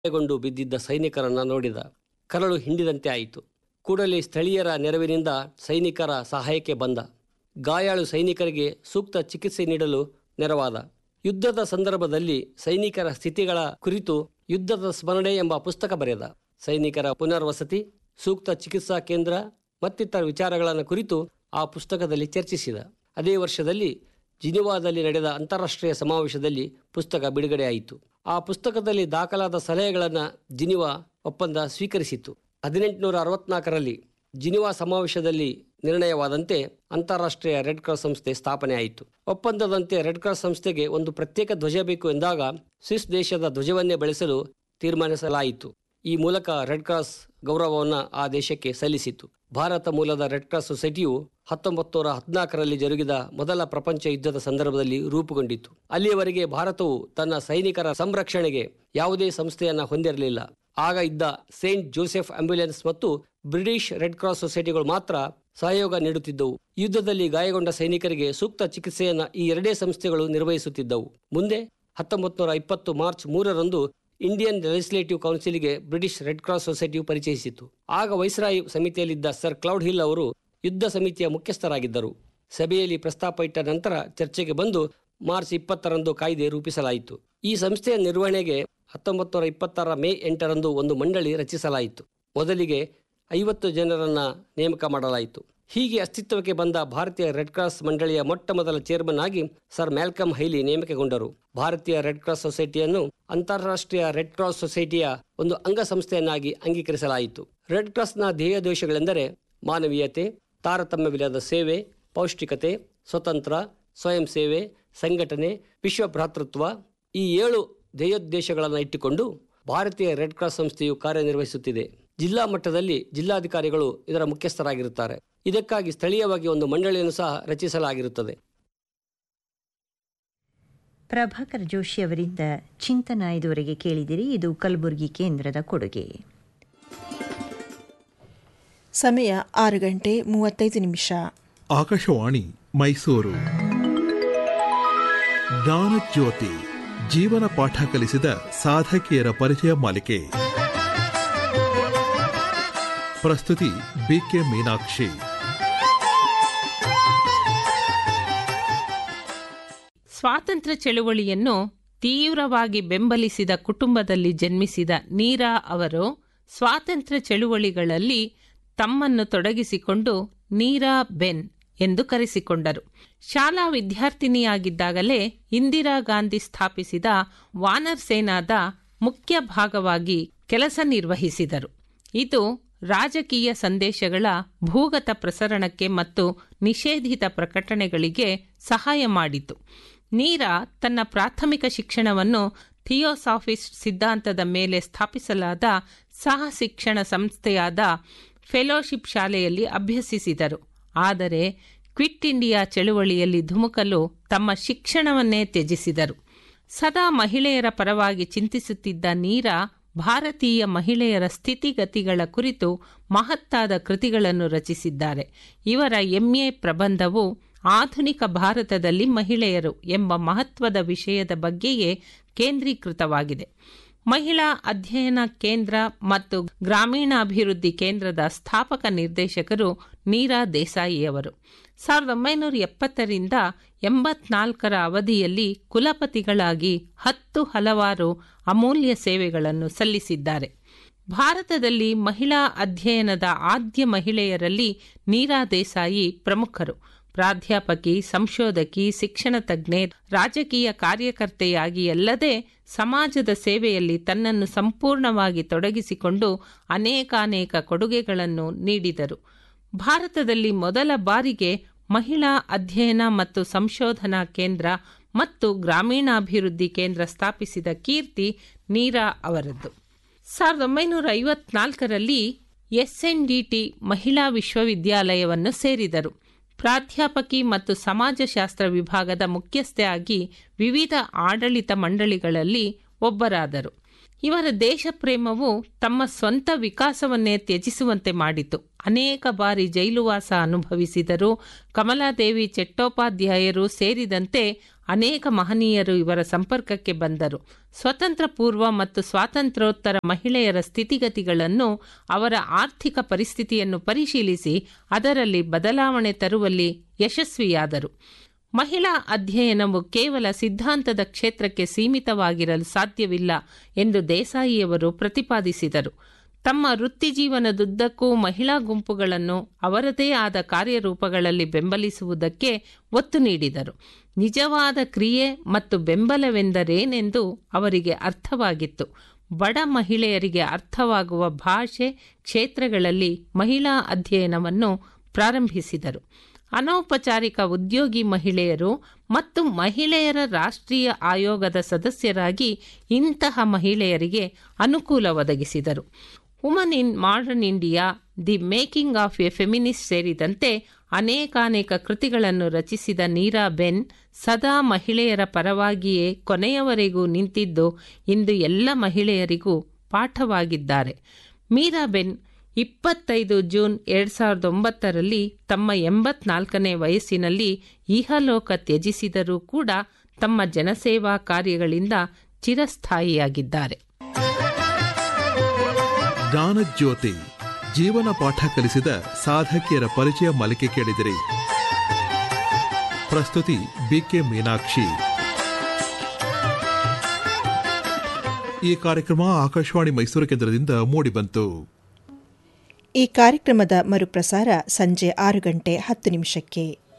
ಗೊಂಡು ಬಿದ್ದಿದ್ದ ಸೈನಿಕರನ್ನ ನೋಡಿದ ಕರಳು ಹಿಂಡಿದಂತೆ ಆಯಿತು ಕೂಡಲೇ ಸ್ಥಳೀಯರ ನೆರವಿನಿಂದ ಸೈನಿಕರ ಸಹಾಯಕ್ಕೆ ಬಂದ ಗಾಯಾಳು ಸೈನಿಕರಿಗೆ ಸೂಕ್ತ ಚಿಕಿತ್ಸೆ ನೀಡಲು ನೆರವಾದ ಯುದ್ಧದ ಸಂದರ್ಭದಲ್ಲಿ ಸೈನಿಕರ ಸ್ಥಿತಿಗಳ ಕುರಿತು ಯುದ್ಧದ ಸ್ಮರಣೆ ಎಂಬ ಪುಸ್ತಕ ಬರೆದ ಸೈನಿಕರ ಪುನರ್ವಸತಿ ಸೂಕ್ತ ಚಿಕಿತ್ಸಾ ಕೇಂದ್ರ ಮತ್ತಿತರ ವಿಚಾರಗಳನ್ನು ಕುರಿತು ಆ ಪುಸ್ತಕದಲ್ಲಿ ಚರ್ಚಿಸಿದ ಅದೇ ವರ್ಷದಲ್ಲಿ ಜಿನಿವಾದಲ್ಲಿ ನಡೆದ ಅಂತಾರಾಷ್ಟ್ರೀಯ ಸಮಾವೇಶದಲ್ಲಿ ಪುಸ್ತಕ ಬಿಡುಗಡೆಯಾಯಿತು ಆ ಪುಸ್ತಕದಲ್ಲಿ ದಾಖಲಾದ ಸಲಹೆಗಳನ್ನು ಜಿನಿವಾ ಒಪ್ಪಂದ ಸ್ವೀಕರಿಸಿತು ಹದಿನೆಂಟುನೂರ ಅರವತ್ನಾಲ್ಕರಲ್ಲಿ ಜಿನಿವಾ ಸಮಾವೇಶದಲ್ಲಿ ನಿರ್ಣಯವಾದಂತೆ ಅಂತಾರಾಷ್ಟ್ರೀಯ ರೆಡ್ ಕ್ರಾಸ್ ಸಂಸ್ಥೆ ಸ್ಥಾಪನೆಯಾಯಿತು ಒಪ್ಪಂದದಂತೆ ರೆಡ್ ಕ್ರಾಸ್ ಸಂಸ್ಥೆಗೆ ಒಂದು ಪ್ರತ್ಯೇಕ ಧ್ವಜ ಬೇಕು ಎಂದಾಗ ಸ್ವಿಸ್ ದೇಶದ ಧ್ವಜವನ್ನೇ ಬೆಳೆಸಲು ತೀರ್ಮಾನಿಸಲಾಯಿತು ಈ ಮೂಲಕ ರೆಡ್ ಕ್ರಾಸ್ ಗೌರವವನ್ನು ಆ ದೇಶಕ್ಕೆ ಸಲ್ಲಿಸಿತು ಭಾರತ ಮೂಲದ ರೆಡ್ ಕ್ರಾಸ್ ಸೊಸೈಟಿಯು ಹತ್ತೊಂಬತ್ತು ನೂರ ಹದಿನಾಲ್ಕರಲ್ಲಿ ಜರುಗಿದ ಮೊದಲ ಪ್ರಪಂಚ ಯುದ್ಧದ ಸಂದರ್ಭದಲ್ಲಿ ರೂಪುಗೊಂಡಿತು ಅಲ್ಲಿಯವರೆಗೆ ಭಾರತವು ತನ್ನ ಸೈನಿಕರ ಸಂರಕ್ಷಣೆಗೆ ಯಾವುದೇ ಸಂಸ್ಥೆಯನ್ನ ಹೊಂದಿರಲಿಲ್ಲ ಆಗ ಇದ್ದ ಸೇಂಟ್ ಜೋಸೆಫ್ ಆಂಬ್ಯುಲೆನ್ಸ್ ಮತ್ತು ಬ್ರಿಟಿಷ್ ರೆಡ್ ಕ್ರಾಸ್ ಸೊಸೈಟಿಗಳು ಮಾತ್ರ ಸಹಯೋಗ ನೀಡುತ್ತಿದ್ದವು ಯುದ್ಧದಲ್ಲಿ ಗಾಯಗೊಂಡ ಸೈನಿಕರಿಗೆ ಸೂಕ್ತ ಚಿಕಿತ್ಸೆಯನ್ನ ಈ ಎರಡೇ ಸಂಸ್ಥೆಗಳು ನಿರ್ವಹಿಸುತ್ತಿದ್ದವು ಮುಂದೆ ಹತ್ತೊಂಬತ್ತು ನೂರ ಇಪ್ಪತ್ತು ಮಾರ್ಚ್ ಮೂರರಂದು ಇಂಡಿಯನ್ ಲೆಜಿಸ್ಲೇಟಿವ್ ಕೌನ್ಸಿಲ್ಗೆ ಬ್ರಿಟಿಷ್ ರೆಡ್ ಕ್ರಾಸ್ ಸೊಸೈಟಿಯು ಪರಿಚಯಿಸಿತು ಆಗ ವೈಸ್ರಾಯ್ ಸಮಿತಿಯಲ್ಲಿದ್ದ ಸರ್ ಕ್ಲೌಡ್ ಹಿಲ್ ಅವರು ಯುದ್ಧ ಸಮಿತಿಯ ಮುಖ್ಯಸ್ಥರಾಗಿದ್ದರು ಸಭೆಯಲ್ಲಿ ಪ್ರಸ್ತಾಪ ಇಟ್ಟ ನಂತರ ಚರ್ಚೆಗೆ ಬಂದು ಮಾರ್ಚ್ ಇಪ್ಪತ್ತರಂದು ಕಾಯ್ದೆ ರೂಪಿಸಲಾಯಿತು ಈ ಸಂಸ್ಥೆಯ ನಿರ್ವಹಣೆಗೆ ಹತ್ತೊಂಬತ್ತು ನೂರ ಇಪ್ಪತ್ತರ ಮೇ ಎಂಟರಂದು ಒಂದು ಮಂಡಳಿ ರಚಿಸಲಾಯಿತು ಮೊದಲಿಗೆ ಐವತ್ತು ಜನರನ್ನ ನೇಮಕ ಮಾಡಲಾಯಿತು ಹೀಗೆ ಅಸ್ತಿತ್ವಕ್ಕೆ ಬಂದ ಭಾರತೀಯ ರೆಡ್ ಕ್ರಾಸ್ ಮಂಡಳಿಯ ಮೊಟ್ಟ ಮೊದಲ ಚೇರ್ಮನ್ ಆಗಿ ಸರ್ ಮ್ಯಾಲ್ಕಮ್ ಹೈಲಿ ನೇಮಕಗೊಂಡರು ಭಾರತೀಯ ರೆಡ್ ಕ್ರಾಸ್ ಸೊಸೈಟಿಯನ್ನು ಅಂತಾರಾಷ್ಟ್ರೀಯ ರೆಡ್ ಕ್ರಾಸ್ ಸೊಸೈಟಿಯ ಒಂದು ಅಂಗಸಂಸ್ಥೆಯನ್ನಾಗಿ ಅಂಗೀಕರಿಸಲಾಯಿತು ರೆಡ್ ಕ್ರಾಸ್ನ ಧ್ಯೇಯೋದ್ದೇಶಗಳೆಂದರೆ ಮಾನವೀಯತೆ ತಾರತಮ್ಯವಿಲ್ಲದ ಸೇವೆ ಪೌಷ್ಟಿಕತೆ ಸ್ವತಂತ್ರ ಸ್ವಯಂ ಸೇವೆ ಸಂಘಟನೆ ವಿಶ್ವ ಭ್ರಾತೃತ್ವ ಈ ಏಳು ಧ್ಯೇಯೋದ್ದೇಶಗಳನ್ನು ಇಟ್ಟುಕೊಂಡು ಭಾರತೀಯ ರೆಡ್ ಕ್ರಾಸ್ ಸಂಸ್ಥೆಯು ಕಾರ್ಯನಿರ್ವಹಿಸುತ್ತಿದೆ ಜಿಲ್ಲಾ ಮಟ್ಟದಲ್ಲಿ ಜಿಲ್ಲಾಧಿಕಾರಿಗಳು ಇದರ ಮುಖ್ಯಸ್ಥರಾಗಿರುತ್ತಾರೆ ಇದಕ್ಕಾಗಿ ಸ್ಥಳೀಯವಾಗಿ ಒಂದು ಮಂಡಳಿಯನ್ನು ಸಹ ರಚಿಸಲಾಗಿರುತ್ತದೆ ಪ್ರಭಾಕರ್ ಜೋಶಿ ಅವರಿಂದ ಚಿಂತನ ಇದುವರೆಗೆ ಕೇಳಿದಿರಿ ಇದು ಕಲಬುರಗಿ ಕೇಂದ್ರದ ಕೊಡುಗೆ ಸಮಯ ಆರು ಗಂಟೆ ಮೂವತ್ತೈದು ನಿಮಿಷ ಆಕಾಶವಾಣಿ ಮೈಸೂರು ಜ್ಞಾನಜ್ಯೋತಿ ಜೀವನ ಪಾಠ ಕಲಿಸಿದ ಸಾಧಕಿಯರ ಪರಿಚಯ ಮಾಲಿಕೆ ಪ್ರಸ್ತುತಿ ಬಿಕೆ ಮೀನಾಕ್ಷಿ ಸ್ವಾತಂತ್ರ್ಯ ಚಳುವಳಿಯನ್ನು ತೀವ್ರವಾಗಿ ಬೆಂಬಲಿಸಿದ ಕುಟುಂಬದಲ್ಲಿ ಜನ್ಮಿಸಿದ ನೀರಾ ಅವರು ಸ್ವಾತಂತ್ರ್ಯ ಚಳುವಳಿಗಳಲ್ಲಿ ತಮ್ಮನ್ನು ತೊಡಗಿಸಿಕೊಂಡು ನೀರಾ ಬೆನ್ ಎಂದು ಕರೆಸಿಕೊಂಡರು ಶಾಲಾ ವಿದ್ಯಾರ್ಥಿನಿಯಾಗಿದ್ದಾಗಲೇ ಇಂದಿರಾ ಗಾಂಧಿ ಸ್ಥಾಪಿಸಿದ ವಾನರ್ ಸೇನಾದ ಮುಖ್ಯ ಭಾಗವಾಗಿ ಕೆಲಸ ನಿರ್ವಹಿಸಿದರು ಇದು ರಾಜಕೀಯ ಸಂದೇಶಗಳ ಭೂಗತ ಪ್ರಸರಣಕ್ಕೆ ಮತ್ತು ನಿಷೇಧಿತ ಪ್ರಕಟಣೆಗಳಿಗೆ ಸಹಾಯ ಮಾಡಿತು ನೀರಾ ತನ್ನ ಪ್ರಾಥಮಿಕ ಶಿಕ್ಷಣವನ್ನು ಥಿಯೋಸಾಫಿಸ್ಟ್ ಸಿದ್ಧಾಂತದ ಮೇಲೆ ಸ್ಥಾಪಿಸಲಾದ ಸಹ ಶಿಕ್ಷಣ ಸಂಸ್ಥೆಯಾದ ಫೆಲೋಶಿಪ್ ಶಾಲೆಯಲ್ಲಿ ಅಭ್ಯಸಿಸಿದರು ಆದರೆ ಕ್ವಿಟ್ ಇಂಡಿಯಾ ಚಳುವಳಿಯಲ್ಲಿ ಧುಮುಕಲು ತಮ್ಮ ಶಿಕ್ಷಣವನ್ನೇ ತ್ಯಜಿಸಿದರು ಸದಾ ಮಹಿಳೆಯರ ಪರವಾಗಿ ಚಿಂತಿಸುತ್ತಿದ್ದ ನೀರಾ ಭಾರತೀಯ ಮಹಿಳೆಯರ ಸ್ಥಿತಿಗತಿಗಳ ಕುರಿತು ಮಹತ್ತಾದ ಕೃತಿಗಳನ್ನು ರಚಿಸಿದ್ದಾರೆ ಇವರ ಎಂಎ ಪ್ರಬಂಧವು ಆಧುನಿಕ ಭಾರತದಲ್ಲಿ ಮಹಿಳೆಯರು ಎಂಬ ಮಹತ್ವದ ವಿಷಯದ ಬಗ್ಗೆಯೇ ಕೇಂದ್ರೀಕೃತವಾಗಿದೆ ಮಹಿಳಾ ಅಧ್ಯಯನ ಕೇಂದ್ರ ಮತ್ತು ಗ್ರಾಮೀಣಾಭಿವೃದ್ಧಿ ಕೇಂದ್ರದ ಸ್ಥಾಪಕ ನಿರ್ದೇಶಕರು ನೀರಾ ದೇಸಾಯಿಯವರು ಸಾವಿರದ ಒಂಬೈನೂರ ಎಪ್ಪತ್ತರಿಂದ ಎಂಬತ್ನಾಲ್ಕರ ಅವಧಿಯಲ್ಲಿ ಕುಲಪತಿಗಳಾಗಿ ಹತ್ತು ಹಲವಾರು ಅಮೂಲ್ಯ ಸೇವೆಗಳನ್ನು ಸಲ್ಲಿಸಿದ್ದಾರೆ ಭಾರತದಲ್ಲಿ ಮಹಿಳಾ ಅಧ್ಯಯನದ ಆದ್ಯ ಮಹಿಳೆಯರಲ್ಲಿ ನೀರಾ ದೇಸಾಯಿ ಪ್ರಮುಖರು ಪ್ರಾಧ್ಯಾಪಕಿ ಸಂಶೋಧಕಿ ಶಿಕ್ಷಣ ತಜ್ಞೆ ರಾಜಕೀಯ ಕಾರ್ಯಕರ್ತೆಯಾಗಿ ಅಲ್ಲದೆ ಸಮಾಜದ ಸೇವೆಯಲ್ಲಿ ತನ್ನನ್ನು ಸಂಪೂರ್ಣವಾಗಿ ತೊಡಗಿಸಿಕೊಂಡು ಅನೇಕಾನೇಕ ಕೊಡುಗೆಗಳನ್ನು ನೀಡಿದರು ಭಾರತದಲ್ಲಿ ಮೊದಲ ಬಾರಿಗೆ ಮಹಿಳಾ ಅಧ್ಯಯನ ಮತ್ತು ಸಂಶೋಧನಾ ಕೇಂದ್ರ ಮತ್ತು ಗ್ರಾಮೀಣಾಭಿವೃದ್ಧಿ ಕೇಂದ್ರ ಸ್ಥಾಪಿಸಿದ ಕೀರ್ತಿ ನೀರಾ ಅವರದ್ದು ಸಾವಿರದ ಒಂಬೈನೂರ ಐವತ್ನಾಲ್ಕರಲ್ಲಿ ಎಸ್ಎನ್ಡಿಟಿ ಮಹಿಳಾ ವಿಶ್ವವಿದ್ಯಾಲಯವನ್ನು ಸೇರಿದರು ಪ್ರಾಧ್ಯಾಪಕಿ ಮತ್ತು ಸಮಾಜಶಾಸ್ತ್ರ ವಿಭಾಗದ ಮುಖ್ಯಸ್ಥೆಯಾಗಿ ವಿವಿಧ ಆಡಳಿತ ಮಂಡಳಿಗಳಲ್ಲಿ ಒಬ್ಬರಾದರು ಇವರ ದೇಶಪ್ರೇಮವು ತಮ್ಮ ಸ್ವಂತ ವಿಕಾಸವನ್ನೇ ತ್ಯಜಿಸುವಂತೆ ಮಾಡಿತು ಅನೇಕ ಬಾರಿ ಜೈಲುವಾಸ ಅನುಭವಿಸಿದರು ಕಮಲಾದೇವಿ ಚಟ್ಟೋಪಾಧ್ಯಾಯರು ಸೇರಿದಂತೆ ಅನೇಕ ಮಹನೀಯರು ಇವರ ಸಂಪರ್ಕಕ್ಕೆ ಬಂದರು ಸ್ವತಂತ್ರ ಪೂರ್ವ ಮತ್ತು ಸ್ವಾತಂತ್ರ್ಯೋತ್ತರ ಮಹಿಳೆಯರ ಸ್ಥಿತಿಗತಿಗಳನ್ನು ಅವರ ಆರ್ಥಿಕ ಪರಿಸ್ಥಿತಿಯನ್ನು ಪರಿಶೀಲಿಸಿ ಅದರಲ್ಲಿ ಬದಲಾವಣೆ ತರುವಲ್ಲಿ ಯಶಸ್ವಿಯಾದರು ಮಹಿಳಾ ಅಧ್ಯಯನವು ಕೇವಲ ಸಿದ್ಧಾಂತದ ಕ್ಷೇತ್ರಕ್ಕೆ ಸೀಮಿತವಾಗಿರಲು ಸಾಧ್ಯವಿಲ್ಲ ಎಂದು ದೇಸಾಯಿಯವರು ಪ್ರತಿಪಾದಿಸಿದರು ತಮ್ಮ ವೃತ್ತಿಜೀವನದುದ್ದಕ್ಕೂ ಮಹಿಳಾ ಗುಂಪುಗಳನ್ನು ಅವರದೇ ಆದ ಕಾರ್ಯರೂಪಗಳಲ್ಲಿ ಬೆಂಬಲಿಸುವುದಕ್ಕೆ ಒತ್ತು ನೀಡಿದರು ನಿಜವಾದ ಕ್ರಿಯೆ ಮತ್ತು ಬೆಂಬಲವೆಂದರೇನೆಂದು ಅವರಿಗೆ ಅರ್ಥವಾಗಿತ್ತು ಬಡ ಮಹಿಳೆಯರಿಗೆ ಅರ್ಥವಾಗುವ ಭಾಷೆ ಕ್ಷೇತ್ರಗಳಲ್ಲಿ ಮಹಿಳಾ ಅಧ್ಯಯನವನ್ನು ಪ್ರಾರಂಭಿಸಿದರು ಅನೌಪಚಾರಿಕ ಉದ್ಯೋಗಿ ಮಹಿಳೆಯರು ಮತ್ತು ಮಹಿಳೆಯರ ರಾಷ್ಟ್ರೀಯ ಆಯೋಗದ ಸದಸ್ಯರಾಗಿ ಇಂತಹ ಮಹಿಳೆಯರಿಗೆ ಅನುಕೂಲ ಒದಗಿಸಿದರು woman in modern India the making of a feminist ಸೇರಿದಂತೆ ಅನೇಕಾನೇಕ ಕೃತಿಗಳನ್ನು ರಚಿಸಿದ ನೀರಾ ಬೆನ್ ಸದಾ ಮಹಿಳೆಯರ ಪರವಾಗಿಯೇ ಕೊನೆಯವರೆಗೂ ನಿಂತಿದ್ದು ಇಂದು ಎಲ್ಲ ಮಹಿಳೆಯರಿಗೂ ಪಾಠವಾಗಿದ್ದಾರೆ ಮೀರಾಬೆನ್ ಇಪ್ಪತ್ತೈದು ಜೂನ್ ಎರಡು ಸಾವಿರದ ಒಂಬತ್ತರಲ್ಲಿ ತಮ್ಮ ಎಂಬತ್ನಾಲ್ಕನೇ ವಯಸ್ಸಿನಲ್ಲಿ ಇಹಲೋಕ ತ್ಯಜಿಸಿದರೂ ಕೂಡ ತಮ್ಮ ಜನಸೇವಾ ಕಾರ್ಯಗಳಿಂದ ಚಿರಸ್ಥಾಯಿಯಾಗಿದ್ದಾರೆ ಜ್ಞಾನಜ್ಯೋತಿ ಜೀವನ ಪಾಠ ಕಲಿಸಿದ ಸಾಧಕಿಯರ ಪರಿಚಯ ಮಾಲಿಕೆ ಕೇಳಿದಿರಿ ಪ್ರಸ್ತುತಿ ಬಿಕೆ ಮೀನಾಕ್ಷಿ ಈ ಕಾರ್ಯಕ್ರಮ ಆಕಾಶವಾಣಿ ಮೈಸೂರು ಕೇಂದ್ರದಿಂದ ಮೂಡಿಬಂತು ಈ ಕಾರ್ಯಕ್ರಮದ ಮರುಪ್ರಸಾರ ಸಂಜೆ ಆರು ಗಂಟೆ ಹತ್ತು ನಿಮಿಷಕ್ಕೆ